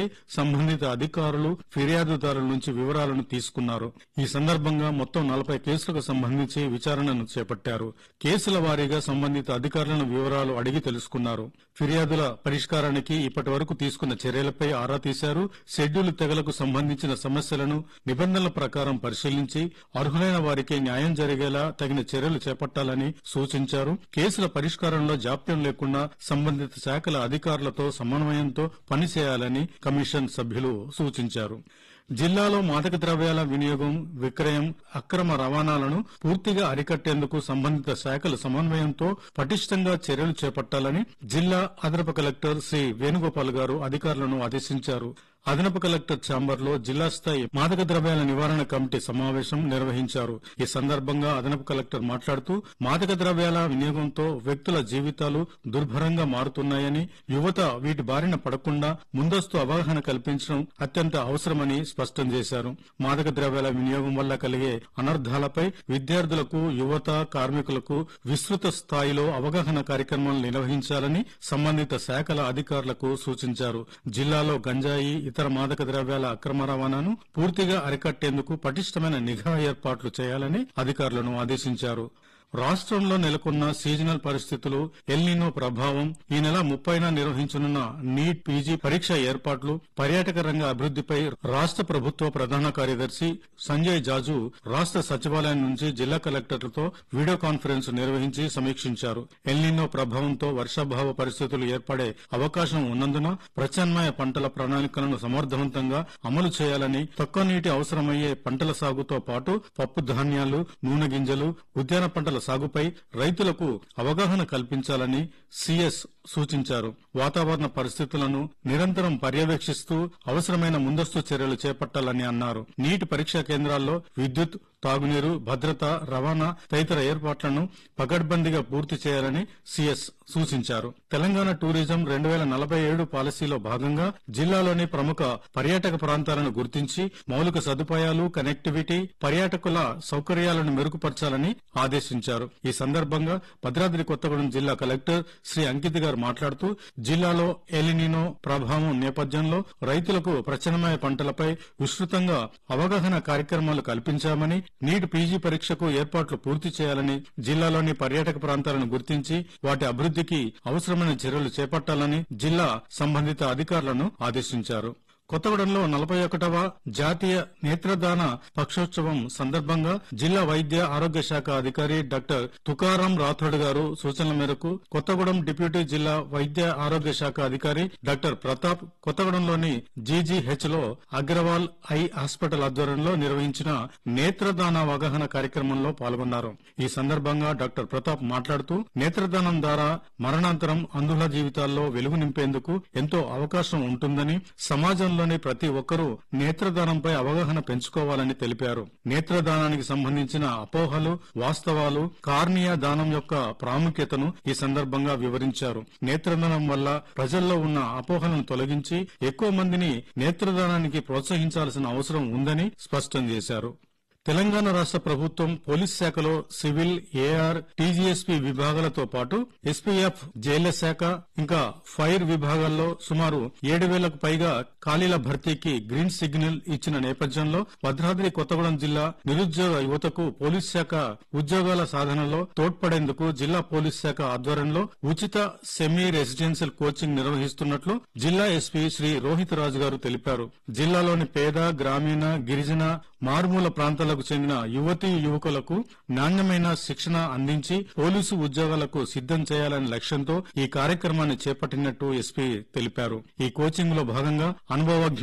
సంబంధిత అధికారులు ఫిర్యాదుదారుల నుంచి వివరాలను తీసుకున్నారు ఈ సందర్భంగా మొత్తం నలభై కేసులకు సంబంధించి విచారణను చేపట్టారు కేసుల వారీగా సంబంధిత అధికారులను వివరాలు అడిగి తెలుసుకున్నారు ఫిర్యాదుల పరిష్కారానికి ఇప్పటి వరకు తీసుకున్న చర్యలపై ఆరా తీశారు షెడ్యూల్ తెగలకు సంబంధించిన సమస్యలను నిబంధనల ప్రకారం పరిశీలించి అర్హులైన వారికి న్యాయం జరిగేలా తగిన చర్యలు చేపట్టాలని సూచించారు కేసుల పరిష్కారంలో జాప్యం లేకుండా సంబంధిత శాఖల అధికారులతో సమన్వయంతో పనిచేయాలని కమిషన్ సభ్యులు సూచించారు జిల్లాలో మాదక ద్రవ్యాల వినియోగం విక్రయం అక్రమ రవాణాలను పూర్తిగా అరికట్టేందుకు సంబంధిత శాఖల సమన్వయంతో పటిష్టంగా చర్యలు చేపట్టాలని జిల్లా అదనపు కలెక్టర్ శ్రీ వేణుగోపాల్ గారు అధికారులను ఆదేశించారు అదనపు కలెక్టర్ ఛాంబర్లో జిల్లా స్థాయి మాదక ద్రవ్యాల నివారణ కమిటీ సమావేశం నిర్వహించారు ఈ సందర్భంగా అదనపు కలెక్టర్ మాట్లాడుతూ మాదక ద్రవ్యాల వినియోగంతో వ్యక్తుల జీవితాలు దుర్భరంగా మారుతున్నాయని యువత వీటి బారిన పడకుండా ముందస్తు అవగాహన కల్పించడం అత్యంత అవసరమని స్పష్టం చేశారు మాదక ద్రవ్యాల వినియోగం వల్ల కలిగే అనర్థాలపై విద్యార్థులకు యువత కార్మికులకు విస్తృత స్థాయిలో అవగాహన కార్యక్రమాలు నిర్వహించాలని సంబంధిత శాఖల అధికారులకు సూచించారు జిల్లాలో గంజాయి ఇతర మాదక ద్రవ్యాల అక్రమ రవాణాను పూర్తిగా అరికట్టేందుకు పటిష్టమైన నిఘా ఏర్పాట్లు చేయాలని అధికారులను ఆదేశించారు రాష్ట్రంలో నెలకొన్న సీజనల్ పరిస్థితులు ఎల్నినో ప్రభావం ఈ నెల ముప్పైన నిర్వహించనున్న నీట్ పీజీ పరీక్ష ఏర్పాట్లు పర్యాటక రంగ అభివృద్దిపై రాష్ట్ర ప్రభుత్వ ప్రధాన కార్యదర్శి సంజయ్ జాజు రాష్ట్ర సచివాలయం నుంచి జిల్లా కలెక్టర్లతో వీడియో కాన్ఫరెన్స్ నిర్వహించి సమీక్షించారు ఎల్నినో ప్రభావంతో వర్షాభావ పరిస్థితులు ఏర్పడే అవకాశం ఉన్నందున ప్రత్యామ్నాయ పంటల ప్రణాళికలను సమర్థవంతంగా అమలు చేయాలని తక్కువ నీటి అవసరమయ్యే పంటల సాగుతో పాటు పప్పు ధాన్యాలు నూనె గింజలు ఉద్యాన పంటల సాగుపై రైతులకు అవగాహన కల్పించాలని సిఎస్ సూచించారు వాతావరణ పరిస్థితులను నిరంతరం పర్యవేక్షిస్తూ అవసరమైన ముందస్తు చర్యలు చేపట్టాలని అన్నారు నీటి పరీక్షా కేంద్రాల్లో విద్యుత్ తాగునీరు భద్రత రవాణా తదితర ఏర్పాట్లను పకడ్బందీగా పూర్తి చేయాలని సిఎస్ సూచించారు తెలంగాణ టూరిజం రెండు వేల నలభై ఏడు పాలసీలో భాగంగా జిల్లాలోని ప్రముఖ పర్యాటక ప్రాంతాలను గుర్తించి మౌలిక సదుపాయాలు కనెక్టివిటీ పర్యాటకుల సౌకర్యాలను మెరుగుపరచాలని ఆదేశించారు ఈ సందర్భంగా భద్రాద్రి కొత్తగూడెం జిల్లా కలెక్టర్ శ్రీ అంకిత్ గారు మాట్లాడుతూ జిల్లాలో ఎలినినో ప్రభావం నేపథ్యంలో రైతులకు ప్రత్యామ్నాయ పంటలపై విస్తృతంగా అవగాహన కార్యక్రమాలు కల్పించామని నీటి పీజీ పరీక్షకు ఏర్పాట్లు పూర్తి చేయాలని జిల్లాలోని పర్యాటక ప్రాంతాలను గుర్తించి వాటి అభివృద్ధికి అవసరమైన చర్యలు చేపట్టాలని జిల్లా సంబంధిత అధికారులను ఆదేశించారు కొత్తగూడెంలో నలభై ఒకటవ జాతీయ నేత్రదాన పక్షోత్సవం సందర్భంగా జిల్లా వైద్య ఆరోగ్య శాఖ అధికారి డాక్టర్ తుకారాం రాథోడ్ గారు సూచనల మేరకు కొత్తగూడెం డిప్యూటీ జిల్లా వైద్య ఆరోగ్య శాఖ అధికారి డాక్టర్ ప్రతాప్ కొత్తగూడెంలోని జీజీహెచ్ లో అగ్రవాల్ ఐ హాస్పిటల్ ఆధ్వర్యంలో నిర్వహించిన నేత్రదాన అవగాహన కార్యక్రమంలో పాల్గొన్నారు ఈ సందర్భంగా డాక్టర్ ప్రతాప్ మాట్లాడుతూ నేత్రదానం ద్వారా మరణాంతరం అంధుల జీవితాల్లో వెలుగు నింపేందుకు ఎంతో అవకాశం ఉంటుందని సమాజంలోని ప్రతి ఒక్కరూ నేత్రదానంపై అవగాహన పెంచుకోవాలని తెలిపారు నేత్రదానానికి సంబంధించిన అపోహలు వాస్తవాలు కార్నియా దానం యొక్క ప్రాముఖ్యతను ఈ సందర్భంగా వివరించారు నేత్రదానం వల్ల ప్రజల్లో ఉన్న అపోహలను తొలగించి ఎక్కువ మందిని నేత్రదానానికి ప్రోత్సహించాల్సిన అవసరం ఉందని స్పష్టం చేశారు తెలంగాణ రాష్ట్ర ప్రభుత్వం పోలీస్ శాఖలో సివిల్ ఏఆర్ టీజీఎస్పీ విభాగాలతో పాటు ఎస్పీఎఫ్ జైళ్ల శాఖ ఇంకా ఫైర్ విభాగాల్లో సుమారు ఏడు వేలకు పైగా ఖాళీల భర్తీకి గ్రీన్ సిగ్నల్ ఇచ్చిన నేపథ్యంలో భద్రాద్రి కొత్తగూడెం జిల్లా నిరుద్యోగ యువతకు పోలీస్ శాఖ ఉద్యోగాల సాధనలో తోడ్పడేందుకు జిల్లా పోలీస్ శాఖ ఆధ్వర్యంలో ఉచిత సెమీ రెసిడెన్షియల్ కోచింగ్ నిర్వహిస్తున్నట్లు జిల్లా ఎస్పీ శ్రీ రోహిత్ రాజు గారు తెలిపారు జిల్లాలోని పేద గ్రామీణ గిరిజన మారుమూల ప్రాంతాలకు చెందిన యువతీ యువకులకు నాణ్యమైన శిక్షణ అందించి పోలీసు ఉద్యోగాలకు సిద్దం చేయాలనే లక్ష్యంతో ఈ కార్యక్రమాన్ని చేపట్టినట్టు ఎస్పీ తెలిపారు ఈ కోచింగ్ లో భాగంగా అనుభవజ్ఞ